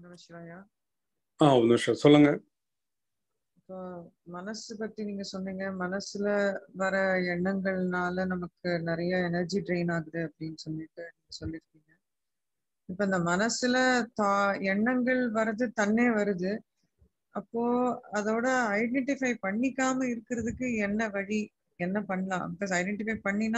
நம சிவாயா ஆ ஒரு நிமிஷம் சொல்லுங்க இப்போ மனசு பத்தி நீங்க சொன்னீங்க மனசுல வர எண்ணங்கள்னால நமக்கு நிறைய எனர்ஜி ட்ரெயின் ஆகுது அப்படின்னு சொல்லிட்டு நீங்க சொல்லியிருக்கீங்க இப்ப இந்த மனசுல தா எண்ணங்கள் வர்றது தன்னே வருது அப்போ அதோட ஐடென்டிஃபை பண்ணிக்காம இருக்கிறதுக்கு என்ன வழி என்ன பண்ணலாம் பிகாஸ் ஐடென்டிஃபை பண்ணினா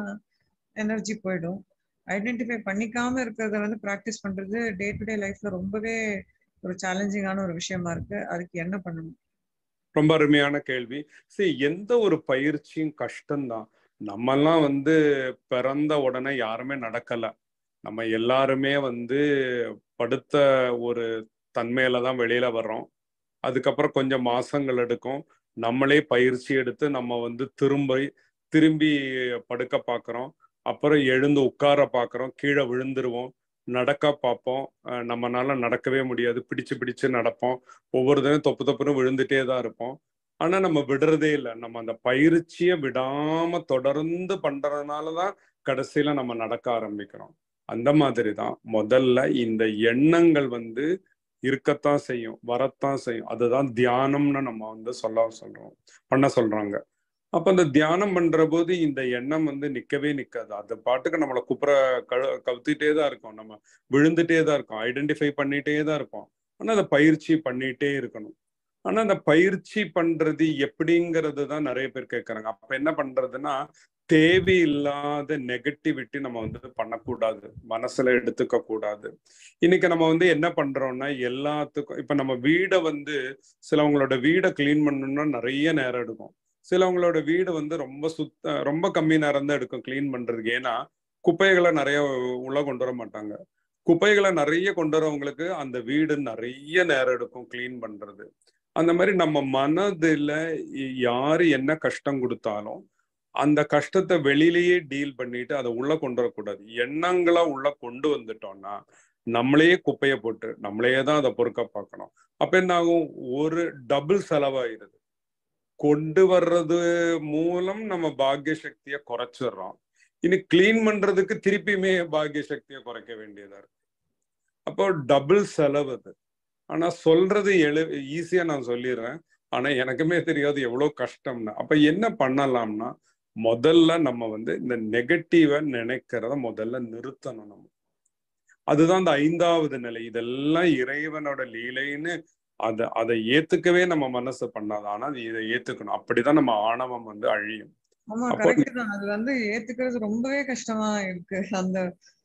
எனர்ஜி போயிடும் ஐடென்டிஃபை பண்ணிக்காம இருக்கிறத வந்து ப்ராக்டிஸ் பண்றது டே டு டே லைஃப்ல ரொம்பவே ஒரு சேலஞ்சிங்கான ஒரு விஷயமா இருக்கு அதுக்கு என்ன பண்ணணும் ரொம்ப அருமையான கேள்வி சரி எந்த ஒரு பயிற்சியும் கஷ்டம்தான் நம்மெல்லாம் வந்து பிறந்த உடனே யாருமே நடக்கல நம்ம எல்லாருமே வந்து படுத்த ஒரு தன்மையில தான் வெளியில வர்றோம் அதுக்கப்புறம் கொஞ்சம் மாசங்கள் எடுக்கும் நம்மளே பயிற்சி எடுத்து நம்ம வந்து திரும்ப திரும்பி படுக்க பார்க்குறோம் அப்புறம் எழுந்து உட்கார பார்க்குறோம் கீழே விழுந்துருவோம் நடக்க பார்ப்போம் நம்மனால நடக்கவே முடியாது பிடிச்சு பிடிச்சு நடப்போம் ஒவ்வொரு தினம் தொப்பு தொப்புன்னு விழுந்துட்டே தான் இருப்போம் ஆனா நம்ம விடுறதே இல்லை நம்ம அந்த பயிற்சியை விடாம தொடர்ந்து பண்றதுனால தான் கடைசியில நம்ம நடக்க ஆரம்பிக்கிறோம் அந்த மாதிரி தான் முதல்ல இந்த எண்ணங்கள் வந்து இருக்கத்தான் செய்யும் வரத்தான் செய்யும் அதுதான் தியானம்னு நம்ம வந்து சொல்ல சொல்றோம் பண்ண சொல்றாங்க அப்ப அந்த தியானம் பண்ற போது இந்த எண்ணம் வந்து நிக்கவே நிக்காது அது பாட்டுக்கு நம்மளை குப்புற கழு கவுத்திட்டே தான் இருக்கும் நம்ம விழுந்துட்டே தான் இருக்கோம் ஐடென்டிஃபை பண்ணிட்டே தான் இருப்போம் ஆனா அதை பயிற்சி பண்ணிட்டே இருக்கணும் ஆனா அந்த பயிற்சி பண்றது எப்படிங்கிறது தான் நிறைய பேர் கேட்கறாங்க அப்ப என்ன பண்றதுன்னா தேவையில்லாத நெகட்டிவிட்டி நம்ம வந்து பண்ணக்கூடாது மனசுல எடுத்துக்க கூடாது இன்னைக்கு நம்ம வந்து என்ன பண்றோம்னா எல்லாத்துக்கும் இப்ப நம்ம வீடை வந்து சிலவங்களோட வீடை கிளீன் பண்ணணும்னா நிறைய நேரம் எடுக்கும் சிலவங்களோட வீடு வந்து ரொம்ப சுத்த ரொம்ப கம்மி நேரம் தான் எடுக்கும் கிளீன் பண்றதுக்கு ஏன்னா குப்பைகளை நிறைய உள்ள கொண்டு வர மாட்டாங்க குப்பைகளை நிறைய கொண்டு வரவங்களுக்கு அந்த வீடு நிறைய நேரம் எடுக்கும் கிளீன் பண்றது அந்த மாதிரி நம்ம மனதுல யாரு என்ன கஷ்டம் கொடுத்தாலும் அந்த கஷ்டத்தை வெளியிலேயே டீல் பண்ணிட்டு அதை உள்ள கொண்டு வரக்கூடாது எண்ணங்களா உள்ள கொண்டு வந்துட்டோம்னா நம்மளையே குப்பையை போட்டு நம்மளையே தான் அதை பொறுக்க பார்க்கணும் அப்ப என்ன ஆகும் ஒரு டபுள் செலவாயிருது கொண்டு வர்றது மூலம் நம்ம பாக்கிய சக்தியை குறைச்சிடுறோம் இனி கிளீன் பண்றதுக்கு திருப்பியுமே பாக்கிய சக்தியை குறைக்க வேண்டியதா இருக்கு அப்போ டபுள் செலவு அது ஆனா சொல்றது எழு ஈஸியா நான் சொல்லிடுறேன் ஆனா எனக்குமே தெரியாது எவ்வளவு கஷ்டம்னு அப்ப என்ன பண்ணலாம்னா முதல்ல நம்ம வந்து இந்த நெகட்டிவ நினைக்கிறத முதல்ல நிறுத்தணும் நம்ம அதுதான் அந்த ஐந்தாவது நிலை இதெல்லாம் இறைவனோட லீலைன்னு அதை அதை ஏத்துக்கவே நம்ம மனசு பண்ணாது ஆனா இதை ஏத்துக்கணும் அப்படிதான் நம்ம ஆணவம் வந்து அழியும் ஆமா கரெக்ட் தான் அது வந்து ஏத்துக்கிறது ரொம்பவே கஷ்டமா இருக்கு அந்த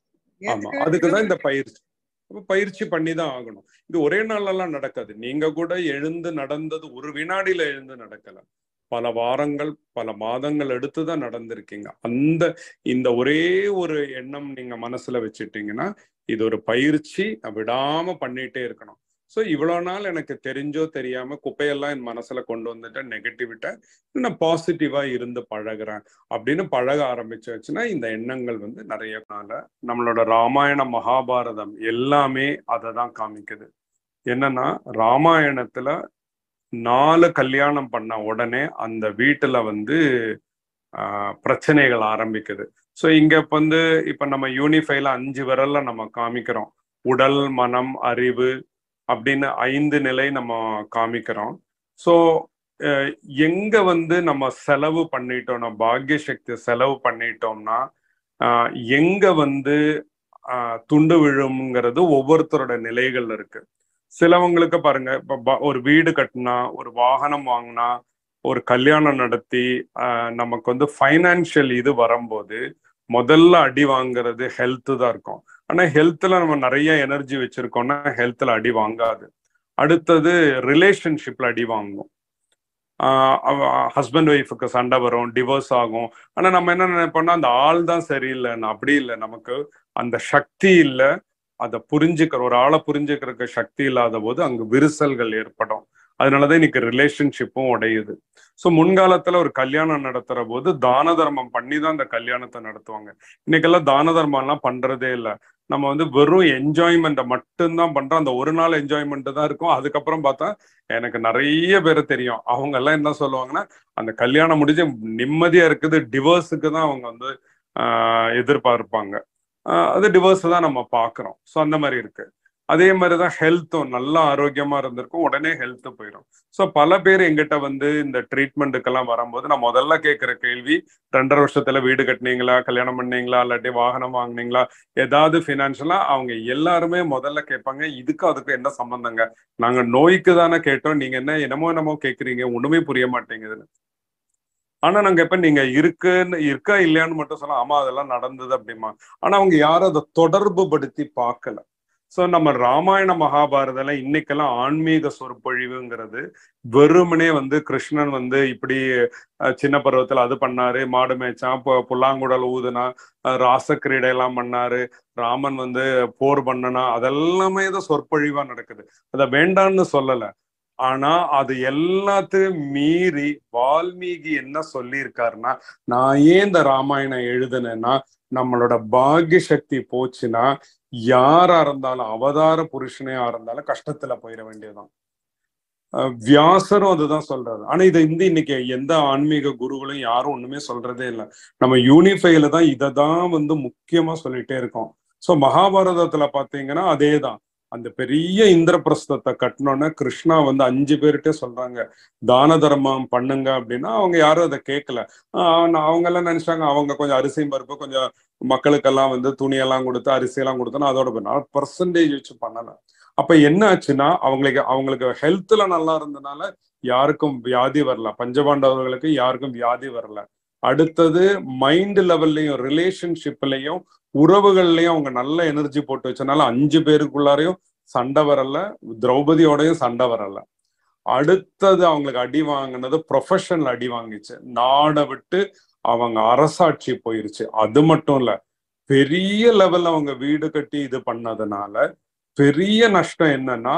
ஆமா அதுக்குதான் இந்த பயிற்சி பயிற்சி பண்ணி தான் ஆகணும் இது ஒரே நாளெல்லாம் நடக்காது நீங்க கூட எழுந்து நடந்தது ஒரு வினாடியில எழுந்து நடக்கல பல வாரங்கள் பல மாதங்கள் எடுத்து தான் நடந்திருக்கீங்க அந்த இந்த ஒரே ஒரு எண்ணம் நீங்க மனசுல வச்சுட்டீங்கன்னா இது ஒரு பயிற்சி விடாம பண்ணிட்டே இருக்கணும் ஸோ இவ்வளோ நாள் எனக்கு தெரிஞ்சோ தெரியாம குப்பையெல்லாம் என் மனசுல கொண்டு வந்துட்டேன் நெகட்டிவிட்ட நான் பாசிட்டிவா இருந்து பழகிறேன் அப்படின்னு பழக ஆரம்பிச்சாச்சுன்னா இந்த எண்ணங்கள் வந்து நிறைய நாள நம்மளோட ராமாயண மகாபாரதம் எல்லாமே அதை தான் காமிக்குது என்னன்னா ராமாயணத்துல நாலு கல்யாணம் பண்ண உடனே அந்த வீட்டுல வந்து ஆஹ் பிரச்சனைகள் ஆரம்பிக்குது ஸோ இங்க வந்து இப்ப நம்ம யூனிஃபைல அஞ்சு விரல்ல நம்ம காமிக்கிறோம் உடல் மனம் அறிவு அப்படின்னு ஐந்து நிலை நம்ம காமிக்கிறோம் ஸோ எங்க வந்து நம்ம செலவு பண்ணிட்டோம்னா பாக்ய சக்தி செலவு பண்ணிட்டோம்னா எங்க வந்து துண்டு விழும்ங்கிறது ஒவ்வொருத்தரோட நிலைகள் இருக்கு சிலவங்களுக்கு பாருங்க இப்ப ஒரு வீடு கட்டினா ஒரு வாகனம் வாங்கினா ஒரு கல்யாணம் நடத்தி நமக்கு வந்து ஃபைனான்சியல் இது வரும்போது முதல்ல அடி வாங்குறது ஹெல்த்து தான் இருக்கும் ஆனா ஹெல்த்ல நம்ம நிறைய எனர்ஜி வச்சிருக்கோம்னா ஹெல்த்ல அடி வாங்காது அடுத்தது ரிலேஷன்ஷிப்ல அடி வாங்கும் ஹஸ்பண்ட் ஒய்ஃபுக்கு சண்டை வரும் டிவோர்ஸ் ஆகும் ஆனா நம்ம என்ன நினைப்போம்னா அந்த ஆள் தான் சரியில்லைன்னு அப்படி இல்லை நமக்கு அந்த சக்தி இல்லை அதை புரிஞ்சுக்கிற ஒரு ஆளை புரிஞ்சுக்கிறதுக்கு சக்தி இல்லாத போது அங்கு விரிசல்கள் ஏற்படும் அதனாலதான் இன்னைக்கு ரிலேஷன்ஷிப்பும் உடையுது ஸோ முன்காலத்துல ஒரு கல்யாணம் நடத்துற போது தான தர்மம் பண்ணி தான் அந்த கல்யாணத்தை நடத்துவாங்க இன்னைக்கெல்லாம் தான தர்மம் எல்லாம் பண்றதே இல்லை நம்ம வந்து வெறும் என்ஜாய்மெண்ட்டை மட்டும்தான் பண்றோம் அந்த ஒரு நாள் என்ஜாய்மெண்ட் தான் இருக்கும் அதுக்கப்புறம் பார்த்தா எனக்கு நிறைய பேர் தெரியும் அவங்க எல்லாம் என்ன சொல்லுவாங்கன்னா அந்த கல்யாணம் முடிஞ்சு நிம்மதியா இருக்குது டிவோர்ஸுக்கு தான் அவங்க வந்து எதிர்பார்ப்பாங்க அது டிவோர்ஸ் தான் நம்ம பார்க்குறோம் ஸோ அந்த மாதிரி இருக்கு அதே மாதிரிதான் ஹெல்த்தும் நல்ல ஆரோக்கியமா இருந்திருக்கும் உடனே ஹெல்த் போயிடும் ஸோ பல பேர் எங்கிட்ட வந்து இந்த ட்ரீட்மெண்ட்டுக்கெல்லாம் வரும்போது நான் முதல்ல கேட்கிற கேள்வி ரெண்டரை வருஷத்துல வீடு கட்டினீங்களா கல்யாணம் பண்ணீங்களா இல்லாட்டி வாகனம் வாங்குனீங்களா ஏதாவது ஃபினான்ஷியலா அவங்க எல்லாருமே முதல்ல கேட்பாங்க இதுக்கு அதுக்கு என்ன சம்பந்தங்க நாங்க நோய்க்கு தானே கேட்டோம் நீங்க என்ன என்னமோ என்னமோ கேக்குறீங்க ஒண்ணுமே புரிய மாட்டேங்குதுன்னு ஆனா நாங்க எப்ப நீங்க இருக்குன்னு இருக்கா இல்லையான்னு மட்டும் சொல்லலாம் ஆமா அதெல்லாம் நடந்தது அப்படிமா ஆனா அவங்க யாரும் அதை தொடர்பு படுத்தி பார்க்கல சோ நம்ம ராமாயண மகாபாரதம் இன்னைக்கெல்லாம் ஆன்மீக சொற்பொழிவுங்கிறது வெறுமனே வந்து கிருஷ்ணன் வந்து இப்படி சின்ன பருவத்துல அது பண்ணாரு மாடு மேய்ச்சான் புல்லாங்குடல் ஊதுனா ராசக்கிரீடை எல்லாம் பண்ணாரு ராமன் வந்து போர் பண்ணனா அதெல்லாமே தான் சொற்பொழிவா நடக்குது அத வேண்டான்னு சொல்லல ஆனா அது எல்லாத்தையும் மீறி வால்மீகி என்ன சொல்லியிருக்காருன்னா நான் ஏன் இந்த ராமாயணம் எழுதுனேன்னா நம்மளோட பாகிய சக்தி போச்சுன்னா யாரா இருந்தாலும் அவதார புருஷனையா இருந்தாலும் கஷ்டத்துல போயிட வேண்டியதுதான் வியாசரும் அதுதான் சொல்றாரு ஆனா இதை இந்த இன்னைக்கு எந்த ஆன்மீக குருகளும் யாரும் ஒண்ணுமே சொல்றதே இல்லை நம்ம யூனிஃபைல தான் இதை தான் வந்து முக்கியமா சொல்லிட்டே இருக்கோம் சோ மகாபாரதத்துல பாத்தீங்கன்னா அதே தான் அந்த பெரிய இந்திரபிரஸ்தத்தை கட்டினோன்னே கிருஷ்ணா வந்து அஞ்சு பேர்கிட்ட சொல்றாங்க தான தர்மம் பண்ணுங்க அப்படின்னா அவங்க யாரும் அதை கேட்கல அவங்க எல்லாம் நினைச்சாங்க அவங்க கொஞ்சம் அரிசியும் பருப்பு கொஞ்சம் மக்களுக்கெல்லாம் வந்து துணியெல்லாம் கொடுத்து அரிசியெல்லாம் கொடுத்தோன்னா அதோட பர்சன்டேஜ் வச்சு பண்ணல அப்ப என்ன ஆச்சுன்னா அவங்களுக்கு அவங்களுக்கு ஹெல்த்ல நல்லா இருந்தனால யாருக்கும் வியாதி வரல பஞ்சபாண்டவர்களுக்கு யாருக்கும் வியாதி வரல அடுத்தது மைண்ட் லெவல்லையும் ரிலேஷன்ஷிப்லயும் உறவுகள்லயும் அவங்க நல்ல எனர்ஜி போட்டு வச்சனால அஞ்சு பேருக்குள்ளாரையும் சண்டை வரல திரௌபதியோடயும் சண்டை வரல அடுத்தது அவங்களுக்கு அடி வாங்கினது ப்ரொஃபஷனல் அடி வாங்கிச்சு நாடை விட்டு அவங்க அரசாட்சி போயிருச்சு அது மட்டும் இல்ல பெரிய லெவல்ல அவங்க வீடு கட்டி இது பண்ணதுனால பெரிய நஷ்டம் என்னன்னா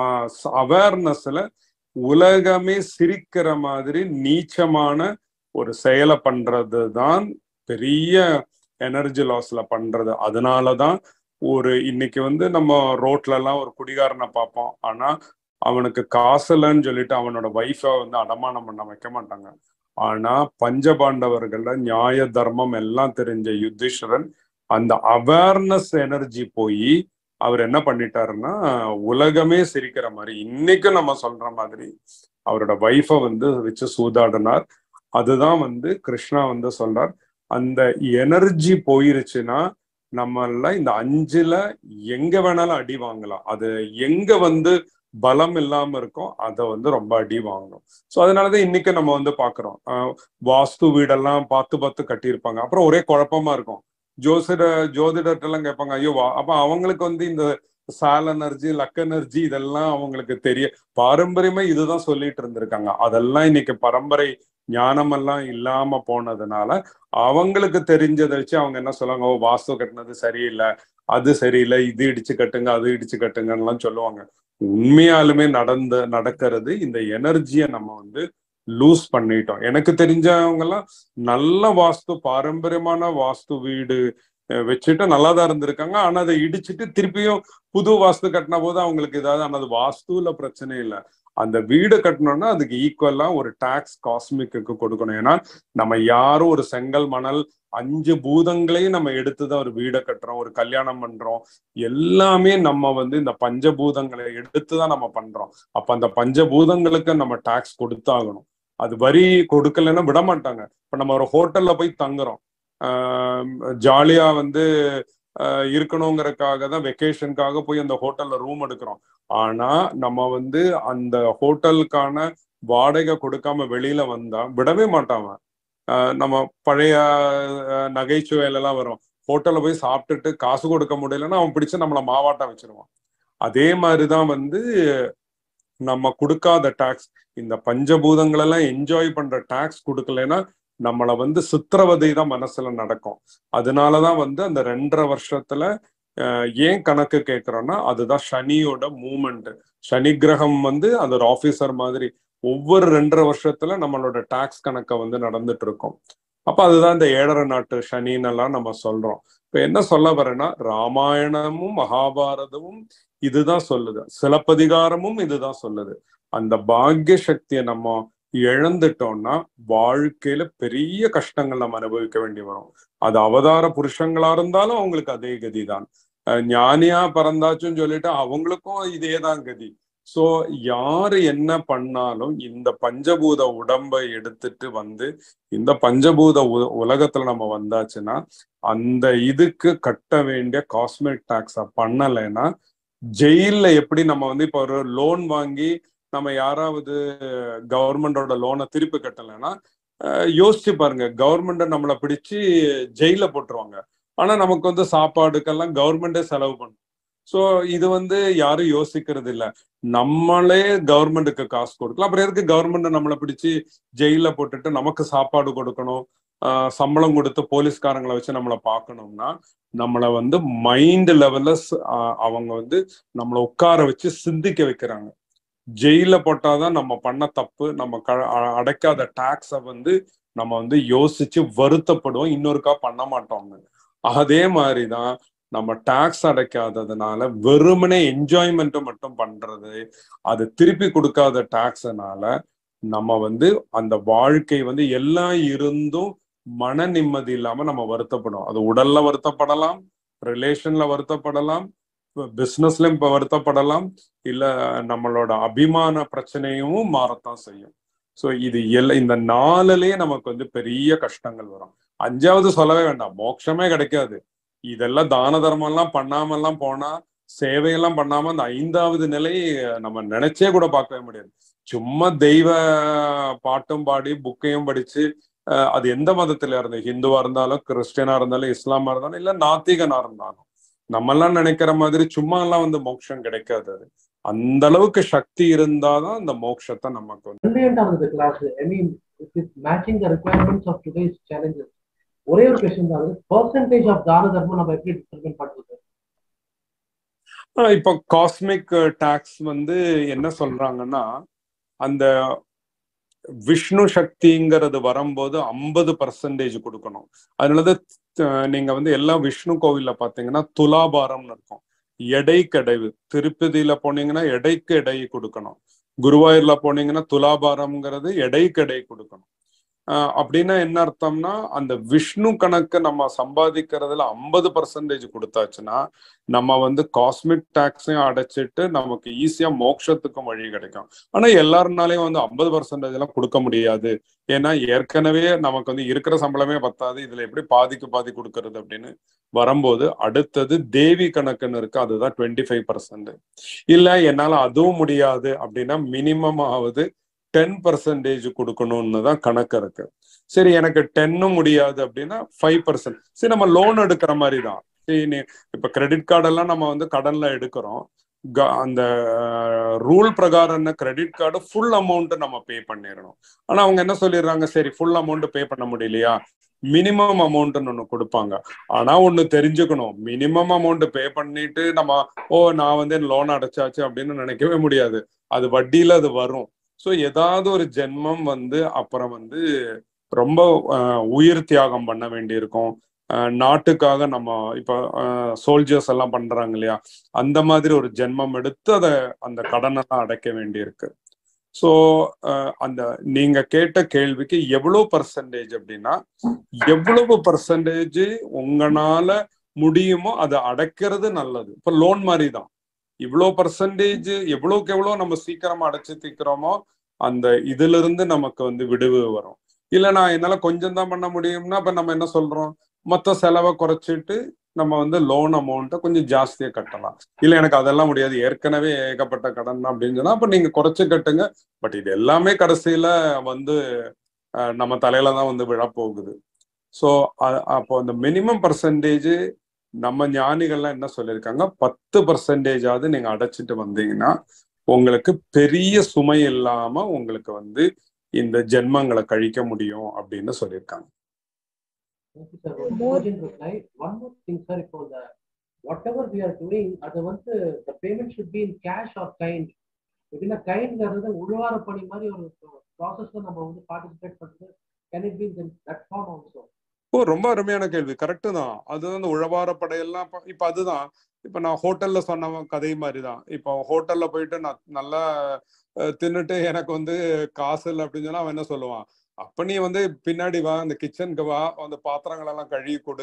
அவேர்னஸ்ல உலகமே சிரிக்கிற மாதிரி நீச்சமான ஒரு செயலை பண்றது தான் பெரிய எனர்ஜி லாஸ்ல பண்றது அதனாலதான் ஒரு இன்னைக்கு வந்து நம்ம ரோட்ல எல்லாம் ஒரு குடிகாரனை பார்ப்போம் ஆனா அவனுக்கு காசு இல்லைன்னு சொல்லிட்டு அவனோட ஒய்ஃபை வந்து அடமானம் பண்ண வைக்க மாட்டாங்க ஆனா பஞ்சபாண்டவர்கள்ல நியாய தர்மம் எல்லாம் தெரிஞ்ச யுத்திஷ்வரன் அந்த அவேர்னஸ் எனர்ஜி போய் அவர் என்ன பண்ணிட்டாருன்னா உலகமே சிரிக்கிற மாதிரி இன்னைக்கும் நம்ம சொல்ற மாதிரி அவரோட ஒய்ஃபை வந்து வச்சு சூதாடினார் அதுதான் வந்து கிருஷ்ணா வந்து சொல்றார் அந்த எனர்ஜி போயிருச்சுன்னா நம்மள இந்த அஞ்சுல எங்க வேணாலும் அடி வாங்கலாம் அது எங்க வந்து பலம் இல்லாம இருக்கும் அதை வந்து ரொம்ப அடி வாங்கணும் ஸோ அதனாலதான் இன்னைக்கு நம்ம வந்து பாக்குறோம் வாஸ்து வீடெல்லாம் பார்த்து பார்த்து கட்டியிருப்பாங்க அப்புறம் ஒரே குழப்பமா இருக்கும் ஜோசிட ஜோதிடர்கிட்ட எல்லாம் கேட்பாங்க ஐயோ அப்ப அவங்களுக்கு வந்து இந்த சால் எனர்ஜி லக் எனர்ஜி இதெல்லாம் அவங்களுக்கு தெரிய பாரம்பரியமா இதுதான் சொல்லிட்டு இருந்திருக்காங்க அதெல்லாம் இன்னைக்கு பரம்பரை ஞானமெல்லாம் இல்லாம போனதுனால அவங்களுக்கு தெரிஞ்சதை வச்சு அவங்க என்ன சொல்லுவாங்க ஓ வாஸ்து கட்டினது சரியில்லை அது சரியில்லை இது இடிச்சு கட்டுங்க அது இடிச்சு கட்டுங்கன்னு சொல்லுவாங்க உண்மையாலுமே நடந்த நடக்கிறது இந்த எனர்ஜியை நம்ம வந்து லூஸ் பண்ணிட்டோம் எனக்கு தெரிஞ்சவங்க எல்லாம் நல்ல வாஸ்து பாரம்பரியமான வாஸ்து வீடு வச்சுட்டு நல்லா தான் இருந்திருக்காங்க ஆனா அதை இடிச்சிட்டு திருப்பியும் புது வாஸ்து கட்டின போது அவங்களுக்கு ஏதாவது ஆனா அது வாஸ்துல பிரச்சனை இல்லை அந்த வீடு கட்டணும்னா அதுக்கு ஈக்குவலா ஒரு டாக்ஸ் காஸ்மிக்கு கொடுக்கணும் ஏன்னா நம்ம யாரும் ஒரு செங்கல் மணல் அஞ்சு பூதங்களையும் நம்ம எடுத்துதான் ஒரு வீடை கட்டுறோம் ஒரு கல்யாணம் பண்றோம் எல்லாமே நம்ம வந்து இந்த பஞ்சபூதங்களை எடுத்துதான் நம்ம பண்றோம் அப்ப அந்த பஞ்சபூதங்களுக்கு நம்ம டாக்ஸ் கொடுத்தாகணும் அது வரி கொடுக்கலன்னா விட மாட்டாங்க இப்ப நம்ம ஒரு ஹோட்டல்ல போய் தங்குறோம் ஜாலியா வந்து இருக்கணுங்கிறதுக்காக தான் வெக்கேஷனுக்காக போய் அந்த ஹோட்டல்ல ரூம் எடுக்கிறோம் ஆனா நம்ம வந்து அந்த ஹோட்டலுக்கான வாடகை கொடுக்காம வெளியில வந்தா விடவே மாட்டாங்க நம்ம பழைய நகைச்சுவையில எல்லாம் வரும் ஹோட்டல்ல போய் சாப்பிட்டுட்டு காசு கொடுக்க முடியலன்னா அவன் பிடிச்சு நம்மள மாவாட்டம் வச்சிருவான் அதே மாதிரிதான் வந்து நம்ம கொடுக்காத டாக்ஸ் இந்த பஞ்சபூதங்கள் எல்லாம் என்ஜாய் பண்ற டாக்ஸ் கொடுக்கலன்னா நம்மளை வந்து சித்திரவதை தான் மனசுல நடக்கும் அதனாலதான் வந்து அந்த ரெண்டரை வருஷத்துல ஏன் கணக்கு கேட்கிறோம்னா அதுதான் சனியோட மூமெண்ட் சனி கிரகம் வந்து அது ஒரு ஆபீசர் மாதிரி ஒவ்வொரு ரெண்டரை வருஷத்துல நம்மளோட டாக்ஸ் கணக்கை வந்து நடந்துட்டு இருக்கும் அப்ப அதுதான் இந்த ஏழரை நாட்டு சனின்னு எல்லாம் நம்ம சொல்றோம் இப்ப என்ன சொல்ல வரேன்னா ராமாயணமும் மகாபாரதமும் இதுதான் சொல்லுது சிலப்பதிகாரமும் இதுதான் சொல்லுது அந்த பாக்ய சக்தியை நம்ம இழந்துட்டோம்னா வாழ்க்கையில பெரிய கஷ்டங்கள் நம்ம அனுபவிக்க வேண்டி வரும் அது அவதார புருஷங்களா இருந்தாலும் அவங்களுக்கு அதே கதி தான் அஹ் ஞானியா பிறந்தாச்சுன்னு சொல்லிட்டு அவங்களுக்கும் இதேதான் கதி சோ யாரு என்ன பண்ணாலும் இந்த பஞ்சபூத உடம்பை எடுத்துட்டு வந்து இந்த பஞ்சபூத உ- உலகத்துல நம்ம வந்தாச்சுன்னா அந்த இதுக்கு கட்ட வேண்டிய காஸ்மெட் டாக்ஸ பண்ணலைன்னா ஜெயில்ல எப்படி நம்ம வந்து இப்போ ஒரு லோன் வாங்கி நம்ம யாராவது கவர்மெண்டோட லோனை திருப்பி கட்டலைன்னா அஹ் யோசிச்சு பாருங்க கவர்மெண்ட் நம்மளை பிடிச்சு ஜெயில போட்டுருவாங்க ஆனா நமக்கு வந்து சாப்பாடுக்கெல்லாம் கவர்மெண்டே செலவு பண்ணும் சோ இது வந்து யாரும் யோசிக்கிறது இல்ல நம்மளே கவர்மெண்ட்டுக்கு காசு கொடுக்கலாம் அப்புறம் எதுக்கு கவர்மெண்ட் நம்மளை பிடிச்சு ஜெயில போட்டுட்டு நமக்கு சாப்பாடு கொடுக்கணும் ஆஹ் சம்பளம் கொடுத்து போலீஸ்காரங்களை வச்சு நம்மளை பார்க்கணும்னா நம்மளை வந்து மைண்ட் லெவல்ல அவங்க வந்து நம்மளை உட்கார வச்சு சிந்திக்க வைக்கிறாங்க ஜெயில போட்டாதான் நம்ம பண்ண தப்பு நம்ம க அ- அடைக்காத டாக்ஸ வந்து நம்ம வந்து யோசிச்சு வருத்தப்படுவோம் இன்னொருக்கா பண்ண மாட்டோங்க அதே மாதிரிதான் நம்ம டாக்ஸ் அடைக்காததுனால வெறுமனே என்ஜாய்மெண்ட் மட்டும் பண்றது அது திருப்பி கொடுக்காத டாக்ஸ்னால நம்ம வந்து அந்த வாழ்க்கை வந்து எல்லாம் இருந்தும் மன நிம்மதி இல்லாம நம்ம வருத்தப்படும் அது உடல்ல வருத்தப்படலாம் ரிலேஷன்ல வருத்தப்படலாம் பிசினஸ்லயும் இப்ப வருத்தப்படலாம் இல்ல நம்மளோட அபிமான பிரச்சனையும் மாறத்தான் செய்யும் சோ இது எல்லாம் இந்த நாலுலயே நமக்கு வந்து பெரிய கஷ்டங்கள் வரும் அஞ்சாவது சொல்லவே வேண்டாம் மோட்சமே கிடைக்காது இதெல்லாம் தான தர்மம் எல்லாம் பண்ணாம எல்லாம் போனா சேவையெல்லாம் பண்ணாம அந்த ஐந்தாவது நிலை நம்ம நினைச்சே கூட பார்க்கவே முடியாது சும்மா தெய்வ பாட்டும் பாடி புக்கையும் படிச்சு அஹ், அது எந்த மதத்துல இருந்து ஹிந்துவா இருந்தாலும் கிறிஸ்டியனா இருந்தாலும் இஸ்லாமா இருந்தாலும் இல்ல நாத்திகனா இருந்தாலும் நம்ம எல்லாம் நினைக்கிற மாதிரி சும்மா எல்லாம் வந்து மோட்சம் கிடைக்காது அது அந்த அளவுக்கு சக்தி இருந்தாதான் அந்த மோட்சத்தை நமக்கு வந்து brilliant ஆனது இந்த class I mean it is matching the requirements of today's challenges ஒரே ஒரு கொஸ்டின் தான் பர்சன்டேஜ் ஆஃப் தான தர்மம் நம்ம எப்படி டிட்டர்மின் பண்றது ஆஹ் இப்போ காஸ்மிக் டாக்ஸ் வந்து என்ன சொல்றாங்கன்னா அந்த விஷ்ணு சக்திங்கிறது வரும்போது ஐம்பது பர்சன்டேஜ் கொடுக்கணும் அதனாலதான் அஹ், நீங்க வந்து எல்லா விஷ்ணு கோவில்ல பாத்தீங்கன்னா துலாபாரம்னு இருக்கும் எடைக்கு எடைவு திருப்பதியில போனீங்கன்னா எடைக்கு எடை கொடுக்கணும் குருவாயூர்ல போனீங்கன்னா துலாபாரம்ங்கிறது எடைக்கு எடை கொடுக்கணும் ஆஹ் அப்படின்னா என்ன அர்த்தம்னா அந்த விஷ்ணு கணக்கு நம்ம சம்பாதிக்கிறதுல ஐம்பது பர்சன்டேஜ் கொடுத்தாச்சுன்னா நம்ம வந்து காஸ்மிக் டாக்ஸையும் அடைச்சிட்டு நமக்கு ஈஸியா மோட்சத்துக்கும் வழி கிடைக்கும் ஆனா எல்லாருனாலையும் வந்து ஐம்பது பர்சன்டேஜ் எல்லாம் கொடுக்க முடியாது ஏன்னா ஏற்கனவே நமக்கு வந்து இருக்கிற சம்பளமே பத்தாது இதுல எப்படி பாதிக்கு பாதி கொடுக்கறது அப்படின்னு வரும்போது அடுத்தது தேவி கணக்குன்னு இருக்கு அதுதான் டுவெண்ட்டி ஃபைவ் பர்சன்ட் இல்ல என்னால அதுவும் முடியாது அப்படின்னா மினிமம் ஆவது டென் பர்சன்டேஜ் கொடுக்கணும்னு தான் கணக்கு இருக்கு சரி எனக்கு டென்னும் முடியாது அப்படின்னா ஃபைவ் பர்சன்ட் சரி நம்ம லோன் எடுக்கிற மாதிரி தான் சரி நீ இப்ப கிரெடிட் கார்டெல்லாம் நம்ம வந்து கடன்ல எடுக்கிறோம் க- அந்த ரூல் பிரகாரம் என்ன கிரெடிட் கார்டு ஃபுல் அமௌண்ட் நம்ம பே பண்ணிடணும் ஆனா அவங்க என்ன சொல்லிடுறாங்க சரி ஃபுல் அமௌண்ட் பே பண்ண முடியலையா மினிமம் அமௌண்ட்னு ஒண்ணு கொடுப்பாங்க ஆனா ஒண்ணு தெரிஞ்சுக்கணும் மினிமம் அமௌண்ட் பே பண்ணிட்டு நம்ம ஓ நான் வந்து லோன் அடைச்சாச்சு அப்படின்னு நினைக்கவே முடியாது அது வட்டியில அது வரும் ஸோ ஏதாவது ஒரு ஜென்மம் வந்து அப்புறம் வந்து ரொம்ப அஹ், உயிர் தியாகம் பண்ண வேண்டியிருக்கும் அஹ், நாட்டுக்காக நம்ம இப்போ சோல்ஜர்ஸ் எல்லாம் பண்றாங்க இல்லையா அந்த மாதிரி ஒரு ஜென்மம் எடுத்து அதை அந்த கடனெல்லாம் அடைக்க வேண்டியிருக்கு ஸோ அந்த நீங்க கேட்ட கேள்விக்கு எவ்வளவு பர்சன்டேஜ் அப்படின்னா எவ்வளவு பர்சன்டேஜ் உங்களால முடியுமோ அதை அடைக்கிறது நல்லது இப்போ லோன் மாதிரி தான் இவ்வளோ பர்சன்டேஜ் எவ்வளவுக்கு எவ்வளோ நம்ம சீக்கிரமா அடைச்சு தீக்கிறோமோ அந்த இதுல இருந்து நமக்கு வந்து விடுவு வரும் இல்ல நான் என்னால கொஞ்சம் தான் பண்ண முடியும்னா அப்ப நம்ம என்ன சொல்றோம் மொத்த செலவை குறைச்சிட்டு நம்ம வந்து லோன் அமௌண்ட்டை கொஞ்சம் ஜாஸ்தியா கட்டலாம் இல்ல எனக்கு அதெல்லாம் முடியாது ஏற்கனவே ஏகப்பட்ட கடன் அப்படின்னு சொன்னா அப்ப நீங்க குறைச்சு கட்டுங்க பட் இது எல்லாமே கடைசியில வந்து அஹ், நம்ம தலையில தான் வந்து விழப்போகுது ஸோ அப்போ அந்த மினிமம் பர்சன்டேஜ் நம்ம ஞானிகள்லாம் என்ன சொல்லியிருக்காங்க பத்து பர்சன்டேஜாவது நீங்க அடைச்சிட்டு வந்தீங்கன்னா உங்களுக்கு பெரிய சுமை இல்லாம உங்களுக்கு வந்து இந்த ஜென்மங்களை கழிக்க முடியும் அப்படின்னு சொல்லியிருக்காங்க Thank you, sir. One more reply. One more thing, sir. இப்போ the whatever we are doing, அது வந்து the payment should be in cash or kind. எப்படின்னா கைண்ட்ங்கிறது உழவார பணி மாதிரி ஒரு ப்ராசஸ்ல நம்ம வந்து பார்ட்டிசிபேட் பண்றது can it be in that form also oh ரொம்ப அருமையான கேள்வி கரெக்டு தான் அது வந்து உழவார படையெல்லாம் இப்ப- இப்ப அதுதான் இப்ப நான் ஹோட்டல்ல சொன்ன கதை மாதிரி தான் இப்போ ஹோட்டல்ல போயிட்டு நான் நல்லா அஹ், தின்னுட்டு எனக்கு வந்து காசு இல்லை அப்படின்னு சொன்னா அவன் என்ன சொல்லுவான் அப்ப நீ வந்து பின்னாடி வா அந்த கிச்சனுக்கு வா அந்த பாத்திரங்கள் எல்லாம் கழுவி கொடு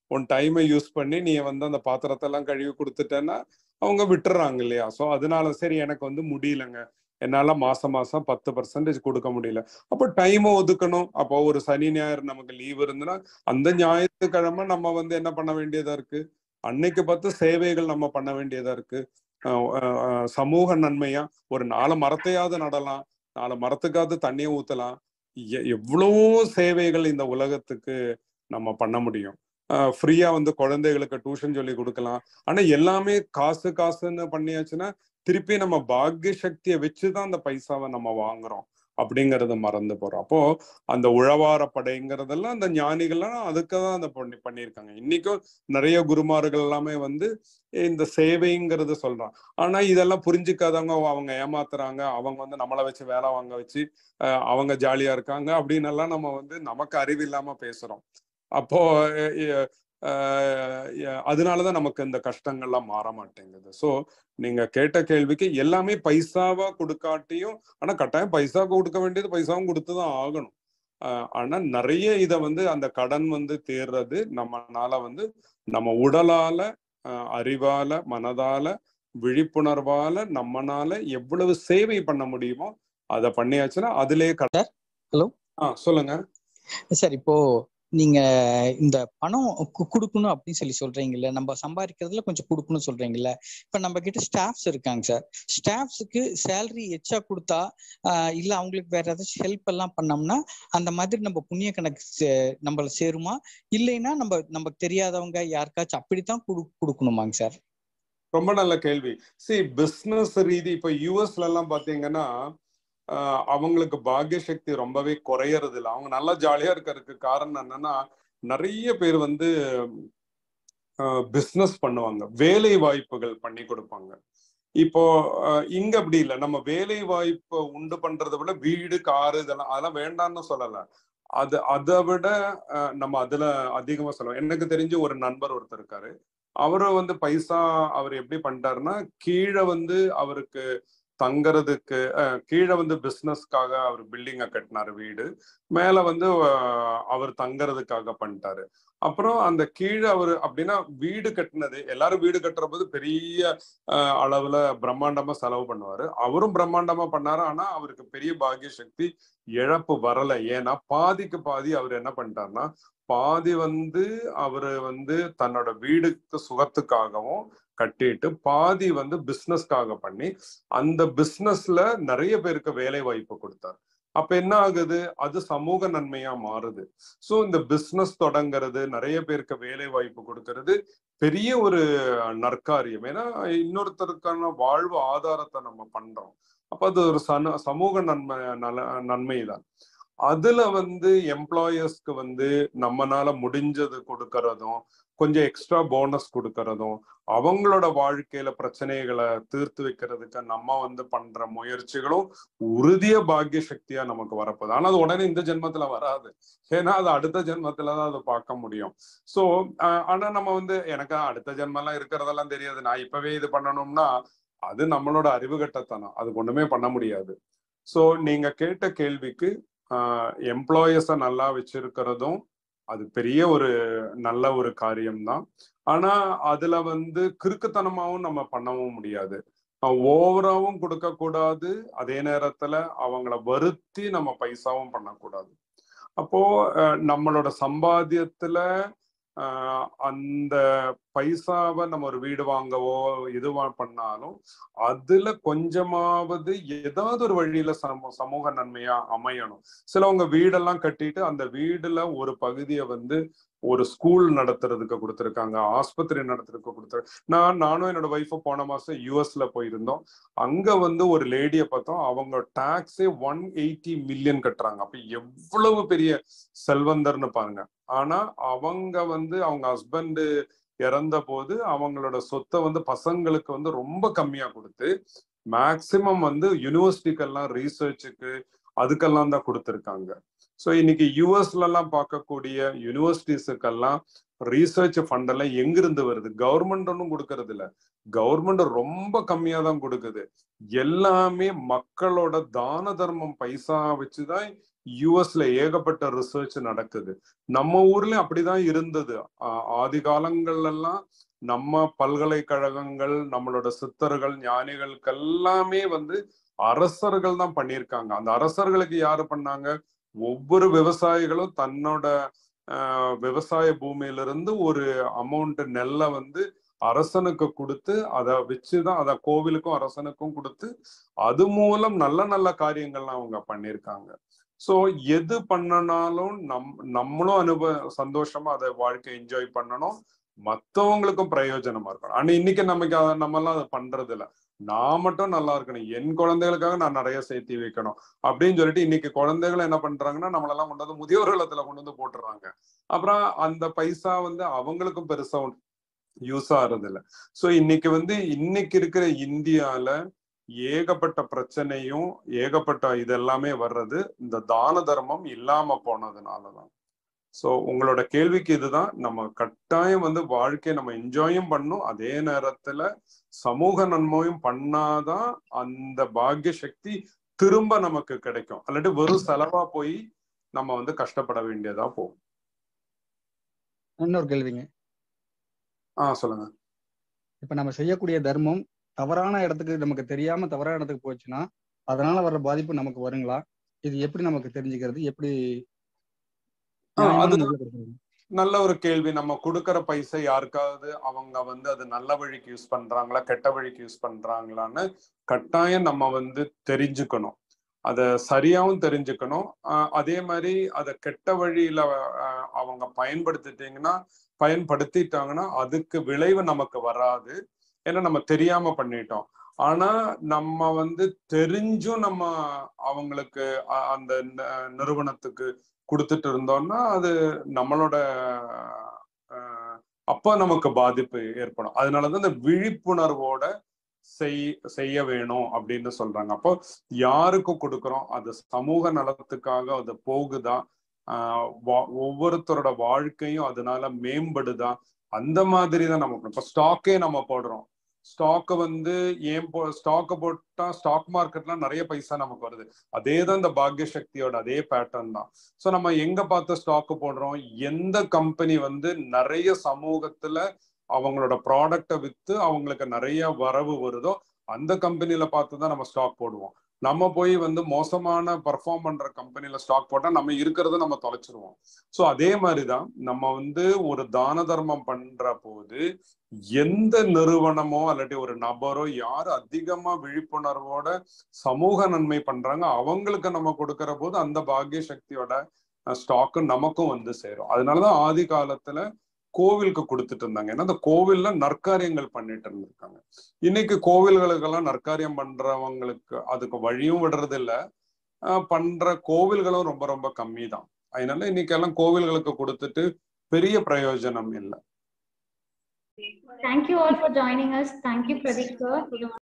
உன் டைமை யூஸ் பண்ணி நீ வந்து அந்த பாத்திரத்தை எல்லாம் கழுவி கொடுத்துட்டேன்னா அவங்க விட்டுறாங்க இல்லையா ஸோ அதனால சரி எனக்கு வந்து முடியலங்க என்னால மாசம் மாசம் பத்து பர்சன்டேஜ் கொடுக்க முடியல அப்போ டைமை ஒதுக்கணும் அப்போ ஒரு சனி ஞாயிறு நமக்கு லீவ் இருந்துன்னா அந்த ஞாயிற்றுக்கிழமை நம்ம வந்து என்ன பண்ண வேண்டியதா இருக்கு அன்னைக்கு பார்த்து சேவைகள் நம்ம பண்ண வேண்டியதா இருக்கு அஹ் அஹ் அஹ் சமூக நன்மையா ஒரு நாலு மரத்தையாவது நடலாம் நாலு மரத்துக்காவது தண்ணியை ஊத்தலாம் எ- எவ்வளவோ சேவைகள் இந்த உலகத்துக்கு நம்ம பண்ண முடியும் ஃப்ரீயா வந்து குழந்தைகளுக்கு டியூஷன் சொல்லி கொடுக்கலாம் ஆனா எல்லாமே காசு காசுன்னு பண்ணியாச்சுன்னா திருப்பி நம்ம பாக்கிய சக்தியை வச்சுதான் அந்த பைசாவை நம்ம வாங்குறோம் அப்படிங்கறத மறந்து போறோம் அப்போ அந்த உழவார படைங்கிறதெல்லாம் அந்த ஞானிகள்லாம் அதுக்கு தான் அந்த பண்ணி பண்ணியிருக்காங்க இன்னைக்கும் நிறைய குருமார்கள் எல்லாமே வந்து இந்த சேவைங்கிறது சொல்றான் ஆனா இதெல்லாம் புரிஞ்சுக்காதவங்க அவங்க ஏமாத்துறாங்க அவங்க வந்து நம்மளை வச்சு வேலை வாங்க வச்சு அஹ், அவங்க ஜாலியா இருக்காங்க அப்படின்னு எல்லாம் நம்ம வந்து நமக்கு அறிவு இல்லாம பேசுறோம் அப்போ அஹ், அஹ், அஹ், அதனாலதான் நமக்கு இந்த கஷ்டங்கள்லாம் மாற மாட்டேங்குது ஸோ நீங்க கேட்ட கேள்விக்கு எல்லாமே பைசாவா கொடுக்காட்டியும் ஆனா கட்டாயம் பைசா கொடுக்க வேண்டியது பைசாவும் கொடுத்துதான் ஆகணும் ஆஹ் ஆனா நிறைய இத வந்து அந்த கடன் வந்து தேர்றது நம்மனால வந்து நம்ம உடலால ஆஹ் அறிவால மனதால விழிப்புணர்வால நம்மனால எவ்வளவு சேவை பண்ண முடியுமோ அதை பண்ணியாச்சுன்னா அதிலே கடன் Hello? ஆ சொல்லுங்க சார் இப்போ நீங்க இந்த பணம் கு- கொடுக்கணும் அப்படின்னு சொல்லி சொல்றீங்கல்ல நம்ம சம்பாதிக்கிறதுல கொஞ்சம் கொடுக்கணும் சொல்றீங்கல்ல இப்ப நம்ம கிட்ட ஸ்டாஃப்ஸ் இருக்காங்க சார் ஸ்டாஃப்ஸுக்கு சேலரி எச்சா கொடுத்தா ஆஹ் இல்ல அவங்களுக்கு வேற ஏதாச்சும் ஹெல்ப் எல்லாம் பண்ணோம்னா அந்த மாதிரி நம்ம புண்ணிய கணக்கு சே- நம்மள சேருமா இல்லைன்னா நம்ம நமக்கு தெரியாதவங்க யாருக்காச்சும் அப்படித்தான் குடு- கொடுக்கணுமாங்க சார் ரொம்ப நல்ல கேள்வி சி பிசினஸ் ரீதி இப்ப யூஎஸ்ல எல்லாம் பாத்தீங்கன்னா ஆஹ் அவங்களுக்கு பாக்கிய சக்தி ரொம்பவே குறையறது இல்லை அவங்க நல்லா ஜாலியா இருக்கிறதுக்கு காரணம் என்னன்னா நிறைய பேர் வந்து பிசினஸ் பண்ணுவாங்க வேலை வாய்ப்புகள் பண்ணி கொடுப்பாங்க இப்போ ஆஹ் இங்க அப்படி இல்லை நம்ம வேலை வாய்ப்பை உண்டு பண்றதை விட வீடு காரு இதெல்லாம் அதெல்லாம் வேண்டாம்னு சொல்லல அது அதை விட ஆஹ் நம்ம அதுல அதிகமா சொல்லுவோம் எனக்கு தெரிஞ்சு ஒரு நண்பர் ஒருத்தர் இருக்காரு அவரு வந்து பைசா அவர் எப்படி பண்ணிட்டாருன்னா கீழே வந்து அவருக்கு தங்கறதுக்கு அஹ், கீழே வந்து பிசினஸ்க்காக அவர் பில்டிங்கை கட்டினாரு வீடு மேல வந்து அஹ், அவர் தங்கறதுக்காக பண்ணிட்டாரு அப்புறம் அந்த கீழே அவர் அப்படின்னா வீடு கட்டினது எல்லாரும் வீடு கட்டுற போது பெரிய அஹ், அளவுல பிரம்மாண்டமா செலவு பண்ணுவாரு அவரும் பிரம்மாண்டமா பண்ணாரு ஆனா அவருக்கு பெரிய பாக்கிய சக்தி இழப்பு வரல ஏன்னா பாதிக்கு பாதி அவர் என்ன பண்ணிட்டாருன்னா பாதி வந்து அவரு வந்து தன்னோட வீடுக்கு சுகத்துக்காகவும் கட்டிட்டு பாதி வந்து பிசினஸ்க்காக பண்ணி அந்த பிசினஸ்ல நிறைய பேருக்கு வேலை வாய்ப்பு கொடுத்தார் அப்ப என்ன ஆகுது அது சமூக நன்மையா மாறுது சோ இந்த பிசினஸ் தொடங்குறது நிறைய பேருக்கு வேலை வாய்ப்பு கொடுக்கறது பெரிய ஒரு நற்காரியம் ஏன்னா இன்னொருத்தருக்கான வாழ்வு ஆதாரத்தை நம்ம பண்றோம் அப்ப அது ஒரு சன சமூக நன்மை நல நன்மை தான் அதுல வந்து எம்ப்ளாயர்ஸ்க்கு வந்து நம்மனால முடிஞ்சது கொடுக்கறதும் கொஞ்சம் எக்ஸ்ட்ரா போனஸ் கொடுக்கறதும் அவங்களோட வாழ்க்கையில பிரச்சனைகளை தீர்த்து வைக்கிறதுக்கு நம்ம வந்து பண்ற முயற்சிகளும் உறுதிய பாக்கிய சக்தியா நமக்கு வரப்போகுது ஆனா அது உடனே இந்த ஜென்மத்துல வராது ஏன்னா அது அடுத்த ஜென்மத்துல தான் அதை பார்க்க முடியும் சோ ஆனா நம்ம வந்து எனக்கு அடுத்த ஜென்மெல்லாம் இருக்கிறதெல்லாம் தெரியாது நான் இப்பவே இது பண்ணணும்னா அது நம்மளோட அறிவுகட்டத்தனம் அது ஒண்ணுமே பண்ண முடியாது சோ நீங்க கேட்ட கேள்விக்கு எம்ப்ளாயர்ஸை நல்லா வச்சிருக்கிறதும் அது பெரிய ஒரு நல்ல ஒரு காரியம்தான் ஆனா அதுல வந்து கிறுக்குத்தனமாவும் நம்ம பண்ணவும் முடியாது ஓவராவும் கொடுக்க கூடாது அதே நேரத்துல அவங்கள வருத்தி நம்ம பைசாவும் பண்ணக்கூடாது அப்போ அஹ், நம்மளோட சம்பாத்தியத்துல ஆஹ் அந்த பைசாவை நம்ம ஒரு வீடு வாங்கவோ இதுவா பண்ணாலும் அதுல கொஞ்சமாவது ஏதாவது ஒரு வழியில சம சமூக நன்மையா அமையணும் சிலவங்க வீடெல்லாம் கட்டிட்டு அந்த வீடுல ஒரு பகுதியை வந்து ஒரு ஸ்கூல் நடத்துறதுக்கு கொடுத்துருக்காங்க ஆஸ்பத்திரி நடத்துறதுக்கு கொடுத்துரு நான் நானும் என்னோட ஒய்ஃபும் போன மாசம் யூஎஸ்ல போயிருந்தோம் அங்க வந்து ஒரு லேடிய பார்த்தோம் அவங்க டாக்ஸே ஒன் எயிட்டி மில்லியன் கட்டுறாங்க அப்ப எவ்வளவு பெரிய செல்வந்தர்னு பாருங்க ஆனா அவங்க வந்து அவங்க ஹஸ்பண்ட் இறந்த போது அவங்களோட சொத்தை வந்து பசங்களுக்கு வந்து ரொம்ப கம்மியா கொடுத்து மேக்சிமம் வந்து யூனிவர்சிட்டிக்கெல்லாம் ரீசர்ச்சுக்கு அதுக்கெல்லாம் தான் கொடுத்துருக்காங்க ஸோ இன்னைக்கு யூஎஸ்ல எல்லாம் பார்க்கக்கூடிய யூனிவர்சிட்டிஸுக்கெல்லாம் ரீசர்ச் ஃபண்ட் எல்லாம் எங்கிருந்து வருது கவர்மெண்ட் ஒன்றும் கொடுக்கறது இல்ல கவர்மெண்ட் ரொம்ப கம்மியா தான் கொடுக்குது எல்லாமே மக்களோட தான தர்மம் பைசா வச்சுதான் யூஎஸ்ல ஏகப்பட்ட ரிசர்ச் நடக்குது நம்ம ஊர்லயும் அப்படிதான் இருந்தது ஆ- ஆதி காலங்கள்ல எல்லாம் நம்ம பல்கலைக்கழகங்கள் நம்மளோட சித்தர்கள் ஞானிகளுக்கு எல்லாமே வந்து அரசர்கள் தான் பண்ணியிருக்காங்க அந்த அரசர்களுக்கு யாரு பண்ணாங்க ஒவ்வொரு விவசாயிகளும் தன்னோட ஆஹ், விவசாய பூமியிலிருந்து ஒரு அமௌண்ட் நெல்லை வந்து அரசனுக்கு கொடுத்து அதை வச்சுதான் அத கோவிலுக்கும் அரசனுக்கும் கொடுத்து அது மூலம் நல்ல நல்ல காரியங்கள்லாம் அவங்க பண்ணியிருக்காங்க சோ எது பண்ணனாலும் நம் நம்மளும் அனுபவ சந்தோஷமா அதை வாழ்க்கை என்ஜாய் பண்ணணும் மத்தவங்களுக்கும் பிரயோஜனமா இருக்கணும் ஆனா இன்னைக்கு நமக்கு அத- நம்ம எல்லாம் அதை பண்றது இல்ல நான் மட்டும் நல்லா இருக்கணும் என் குழந்தைகளுக்காக நான் நிறைய சேர்த்து வைக்கணும் அப்படின்னு சொல்லிட்டு இன்னைக்கு குழந்தைகள் என்ன பண்றாங்கன்னா நம்மளெல்லாம் கொண்டு வந்து முதியோர் இல்லத்துல கொண்டு வந்து போட்டுறாங்க அப்புறம் அந்த பைசா வந்து அவங்களுக்கும் பெருசா யூஸ் ஆறது இல்ல சோ இன்னைக்கு வந்து இன்னைக்கு இருக்கிற இந்தியால ஏகப்பட்ட பிரச்சனையும் ஏகப்பட்ட இதெல்லாமே வர்றது இந்த தான தர்மம் இல்லாம போனதுனாலதான் சோ உங்களோட கேள்விக்கு இதுதான் நம்ம கட்டாயம் வந்து வாழ்க்கையை நம்ம என்ஜாயும் பண்ணும் அதே நேரத்துல சமூக நன்மையும் பண்ணாதான் அந்த பாக்கிய சக்தி திரும்ப நமக்கு கிடைக்கும் அல்லாட்டி வெறும் செலவா போய் நம்ம வந்து கஷ்டப்பட வேண்டியதா போகும் இன்னொரு கேள்விங்க ஆஹ் சொல்லுங்க இப்ப நம்ம செய்யக்கூடிய தர்மம் தவறான இடத்துக்கு நமக்கு தெரியாம தவறான இடத்துக்கு போச்சுன்னா அதனால வர்ற பாதிப்பு நமக்கு வருங்களா இது எப்படி நமக்கு தெரிஞ்சுக்கிறது எப்படி ஆ, நியாயமான அது- முறையில கொடுக்கறது? நல்ல ஒரு கேள்வி நம்ம கொடுக்கற பைசா யாருக்காவது அவங்க வந்து அது நல்ல வழிக்கு யூஸ் பண்றாங்களா கெட்ட வழிக்கு யூஸ் பண்றாங்களான்னு கட்டாயம் நம்ம வந்து தெரிஞ்சுக்கணும் அத சரியாவும் தெரிஞ்சுக்கணும் ஆஹ் அதே மாதிரி அத கெட்ட வழியில ஆஹ் அவங்க பயன்படுத்திட்டீங்கன்னா பயன்படுத்திட்டாங்கன்னா அதுக்கு விளைவு நமக்கு வராது ஏன்னா நம்ம தெரியாம பண்ணிட்டோம் ஆனா நம்ம வந்து தெரிஞ்சும் நம்ம அவங்களுக்கு அ- அந்த ந- நிறுவனத்துக்கு கொடுத்துட்டு இருந்தோம்னா அது நம்மளோட அஹ், அப்ப நமக்கு பாதிப்பு ஏற்படும் அதனாலதான் இந்த விழிப்புணர்வோட செய் செய்ய வேணும் அப்படின்னு சொல்றாங்க அப்போ யாருக்கு கொடுக்குறோம் அது சமூக நலத்துக்காக அது போகுதா ஆஹ் வா- ஒவ்வொருத்தரோட வாழ்க்கையும் அதனால மேம்படுதா அந்த மாதிரி தான் நம்ம இப்போ ஸ்டாக்கே நம்ம போடுறோம் ஸ்டாக் வந்து ஏன் போ ஸ்டாக்கை போட்டா ஸ்டாக் மார்க்கெட்ல நிறைய பைசா நமக்கு வருது அதே தான் இந்த பாக்ய சக்தியோட அதே பேட்டர்ன் தான் ஸோ நம்ம எங்க பார்த்து ஸ்டாக் போடுறோம் எந்த கம்பெனி வந்து நிறைய சமூகத்துல அவங்களோட ப்ராடக்டை வித்து அவங்களுக்கு நிறைய வரவு வருதோ அந்த கம்பெனில பார்த்து தான் நம்ம ஸ்டாக் போடுவோம் நம்ம போய் வந்து மோசமான பர்ஃபார்ம் பண்ற கம்பெனில ஸ்டாக் போட்டா நம்ம இருக்கிறத நம்ம தொலைச்சிருவோம் ஸோ அதே மாதிரிதான் நம்ம வந்து ஒரு தான தர்மம் பண்ற போது எந்த நிறுவனமோ இல்லாட்டி ஒரு நபரோ யார் அதிகமா விழிப்புணர்வோட சமூக நன்மை பண்றாங்க அவங்களுக்கு நம்ம கொடுக்கிற போது அந்த பாக்கிய சக்தியோட ஸ்டாக்கு நமக்கும் வந்து சேரும் அதனாலதான் ஆதி காலத்துல கோவிலுக்கு கொடுத்துட்டு இருந்தாங்க ஏன்னா அந்த கோவில்ல நற்காரியங்கள் பண்ணிட்டு இருந்திருக்காங்க இன்னைக்கு கோவில்களுக்கெல்லாம் நற்காரியம் பண்றவங்களுக்கு அதுக்கு வழியும் விடுறது இல்ல ஆஹ் பண்ற கோவில்களும் ரொம்ப ரொம்ப கம்மி தான் அதனால இன்னைக்கு எல்லாம் கோவில்களுக்கு கொடுத்துட்டு பெரிய பிரயோஜனம் இல்லை Thank you all for joining us. Thank you, Pradeep sir, for the